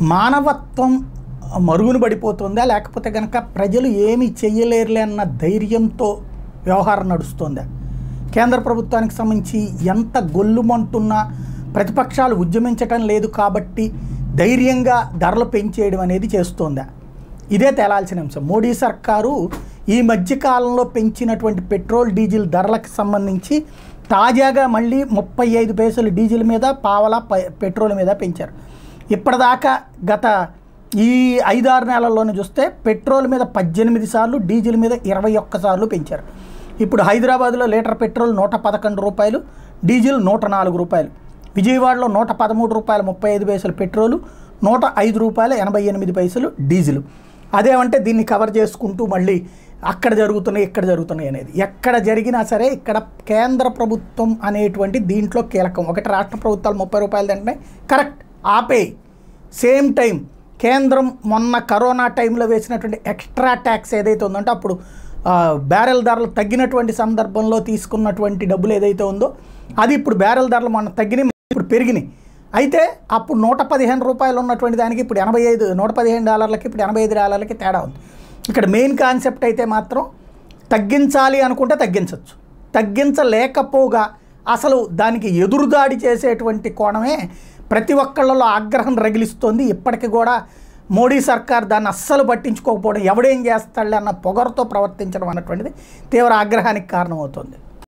మానవత్వం మరుగున పడిపోతుందా లేకపోతే కనుక ప్రజలు ఏమి చెయ్యలేరులే అన్న ధైర్యంతో వ్యవహారం నడుస్తుందా కేంద్ర ప్రభుత్వానికి సంబంధించి ఎంత గొల్లుమంటున్నా ప్రతిపక్షాలు ఉద్యమించటం లేదు కాబట్టి ధైర్యంగా ధరలు పెంచేయడం అనేది చేస్తోందా ఇదే తేలాల్సిన అంశం మోడీ సర్కారు ఈ మధ్యకాలంలో పెంచినటువంటి పెట్రోల్ డీజిల్ ధరలకు సంబంధించి తాజాగా మళ్ళీ ముప్పై ఐదు పైసలు డీజిల్ మీద పావలా ప- పెట్రోల్ మీద పెంచారు ఇప్పటిదాకా గత ఈ ఐదారు నెలల్లోనే చూస్తే పెట్రోల్ మీద పద్దెనిమిది సార్లు డీజిల్ మీద ఇరవై ఒక్క సార్లు పెంచారు ఇప్పుడు హైదరాబాద్లో లీటర్ పెట్రోల్ నూట పదకొండు రూపాయలు డీజిల్ నూట నాలుగు రూపాయలు విజయవాడలో నూట పదమూడు రూపాయలు ముప్పై ఐదు పైసలు పెట్రోలు నూట ఐదు రూపాయలు ఎనభై ఎనిమిది పైసలు డీజిల్ అదేమంటే దీన్ని కవర్ చేసుకుంటూ మళ్ళీ అక్కడ జరుగుతున్నాయి ఇక్కడ జరుగుతున్నాయి అనేది ఎక్కడ జరిగినా సరే ఇక్కడ కేంద్ర ప్రభుత్వం అనేటువంటి దీంట్లో కీలకం ఒకటి రాష్ట్ర ప్రభుత్వాలు ముప్పై రూపాయలు తింటున్నాయి కరెక్ట్ ఆపేయి సేమ్ టైం కేంద్రం మొన్న కరోనా టైంలో వేసినటువంటి ఎక్స్ట్రా ట్యాక్స్ ఏదైతే ఉందంటే అప్పుడు ఆ, బ్యారెల్ ధరలు తగ్గినటువంటి సందర్భంలో తీసుకున్నటువంటి డబ్బులు ఏదైతే ఉందో అది ఇప్పుడు బ్యారెల్ ధరలు మొన్న తగ్గినాయి ఇప్పుడు పెరిగినాయి అయితే అప్పుడు నూట పదిహేను రూపాయలు ఉన్నటువంటి దానికి ఇప్పుడు ఎనభై ఐదు నూట పదిహేను డాలర్లకి ఇప్పుడు ఎనభై ఐదు డాలర్లకి తేడా ఉంది ఇక్కడ మెయిన్ కాన్సెప్ట్ అయితే మాత్రం తగ్గించాలి అనుకుంటే తగ్గించవచ్చు తగ్గించలేకపోగా అసలు దానికి ఎదురుదాడి చేసేటువంటి కోణమే ప్రతి ఒక్కళ్ళలో ఆగ్రహం రగిలిస్తోంది ఇప్పటికి కూడా మోడీ సర్కార్ దాన్ని అస్సలు పట్టించుకోకపోవడం ఎవడేం చేస్తాడులే అన్న పొగరుతో ప్రవర్తించడం అన్నటువంటిది తీవ్ర ఆగ్రహానికి కారణమవుతుంది